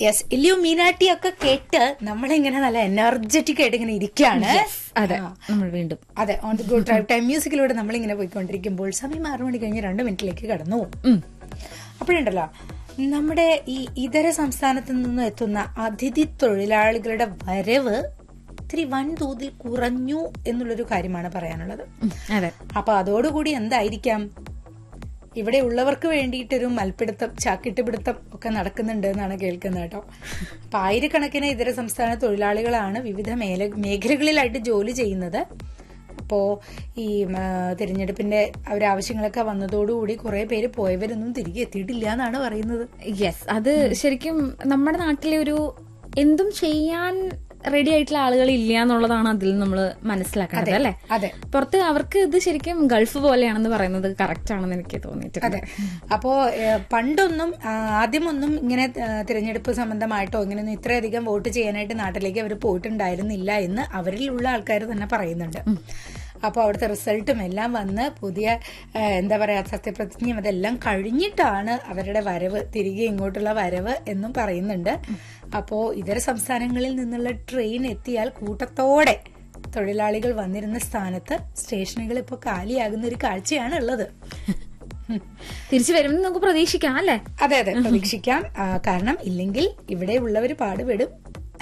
Yes ഇല്ലയോ മീനാട്ടി ഒക്കെ കേട്ട് നമ്മളിങ്ങനെ നല്ല എനർജറ്റിക് ആയിട്ട് ഇങ്ങനെ ഇരിക്കുകയാണ് അതെ നമ്മൾ വീണ്ടും അതെ on the go drive time മ്യൂസിക്കിലൂടെ നമ്മളിങ്ങനെ പോയിക്കൊണ്ടിരിക്കുമ്പോൾ സമയം ആറു മണി കഴിഞ്ഞ് രണ്ട് മിനിറ്റിലേക്ക് കടന്നു പോകും അപ്പോഴുണ്ടല്ലോ നമ്മുടെ ഈ ഇതര സംസ്ഥാനത്ത് നിന്ന് എത്തുന്ന അതിഥി തൊഴിലാളികളുടെ വരവ് ഇത്തിരി വൻതോതിൽ കുറഞ്ഞു എന്നുള്ളൊരു കാര്യമാണ് പറയാനുള്ളത് ഉം, അതെ അപ്പൊ അതോടുകൂടി എന്തായിരിക്കാം ഇവിടെ ഉള്ളവർക്ക് വേണ്ടിയിട്ടൊരു മൽപ്പിടുത്തം ചാക്കിട്ടുപിടുത്തം ഒക്കെ നടക്കുന്നുണ്ട് എന്നാണ് കേൾക്കുന്നത് കേട്ടോ അപ്പൊ ആയിരക്കണക്കിന് ഇതര സംസ്ഥാന തൊഴിലാളികളാണ് വിവിധ മേല മേഖലകളിലായിട്ട് ജോലി ചെയ്യുന്നത് അപ്പോ ഈ ഉം, ആ, തിരഞ്ഞെടുപ്പിന്റെ അവരാവശ്യങ്ങളൊക്കെ വന്നതോടുകൂടി കുറെ പേര് പോയവരൊന്നും തിരികെ എത്തിയിട്ടില്ല എന്നാണ് പറയുന്നത് യെസ് അത് ശരിക്കും നമ്മുടെ നാട്ടിലെ ഒരു എന്തും ചെയ്യാൻ റെഡി ആയിട്ടുള്ള ആളുകൾ ഇല്ല എന്നുള്ളതാണ് അതിൽ നമ്മൾ മനസ്സിലാക്കേണ്ടത് അല്ലെ അതെ പുറത്ത് അവർക്ക് ഇത് ശരിക്കും ഗൾഫ് പോലെയാണെന്ന് പറയുന്നത് കറക്റ്റ് ആണെന്ന് എനിക്ക് തോന്നിയിട്ടുണ്ട് അതെ അപ്പോ ഏഹ്, പണ്ടൊന്നും ആ, ആദ്യമൊന്നും ഇങ്ങനെ ആ, തിരഞ്ഞെടുപ്പ് സംബന്ധമായിട്ടോ ഇങ്ങനെയൊന്നും ഇത്രയധികം വോട്ട് ചെയ്യാനായിട്ട് നാട്ടിലേക്ക് അവർ പോയിട്ടുണ്ടായിരുന്നില്ല എന്ന് അവരിലുള്ള ആൾക്കാർ തന്നെ പറയുന്നുണ്ട് അപ്പോൾ അവിടുത്തെ റിസൾട്ടും എല്ലാം വന്ന് പുതിയ ആ, എന്താ പറയാ സത്യപ്രതിജ്ഞയും അതെല്ലാം കഴിഞ്ഞിട്ടാണ് അവരുടെ വരവ് തിരികെ ഇങ്ങോട്ടുള്ള വരവ് എന്നും പറയുന്നുണ്ട് അപ്പോ ഇതര സംസ്ഥാനങ്ങളിൽ നിന്നുള്ള ട്രെയിൻ എത്തിയാൽ കൂട്ടത്തോടെ തൊഴിലാളികൾ വന്നിരുന്ന സ്ഥാനത്ത് സ്റ്റേഷനുകൾ ഇപ്പോൾ കാലിയാകുന്ന ഒരു കാഴ്ചയാണ് ഉള്ളത് തിരിച്ചു വരുമെന്ന് നമുക്ക് പ്രതീക്ഷിക്കാം അല്ലെ അതെ അതെ പ്രതീക്ഷിക്കാം ആ, കാരണം ഇല്ലെങ്കിൽ ഇവിടെ ഉള്ളവർ പാടുപെടും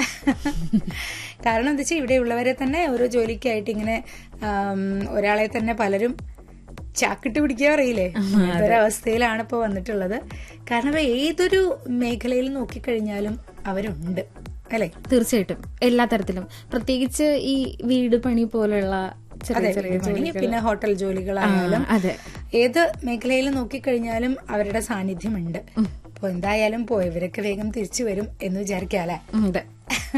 കാരണം എന്താ വെച്ചാൽ ഇവിടെ ഉള്ളവരെ തന്നെ ഓരോ ജോലിക്കായിട്ട് ഇങ്ങനെ ആം, ഒരാളെ തന്നെ പലരും ചാക്കിട്ട് പിടിക്കാൻ അറിയില്ലേ ഒരവസ്ഥയിലാണ് ഇപ്പോൾ വന്നിട്ടുള്ളത് കാരണം ഇപ്പൊ ഏതൊരു മേഖലയിൽ നോക്കിക്കഴിഞ്ഞാലും അവരുണ്ട് അല്ലെ തീർച്ചയായിട്ടും എല്ലാ തരത്തിലും പ്രത്യേകിച്ച് ഈ വീട് പണി പോലുള്ള ചെറിയ അതെ ചെറിയ വീട് പണി, ജോലികൾ പിന്നെ ഹോട്ടൽ ജോലികളായാലും ആ, അതെ. ഏത് മേഖലയിൽ നോക്കിക്കഴിഞ്ഞാലും അവരുടെ സാന്നിധ്യമുണ്ട് അപ്പൊ എന്തായാലും പോയവരൊക്കെ വേഗം തിരിച്ചു വരും എന്ന് വിചാരിക്കാല്ലേ ഉം, അതെ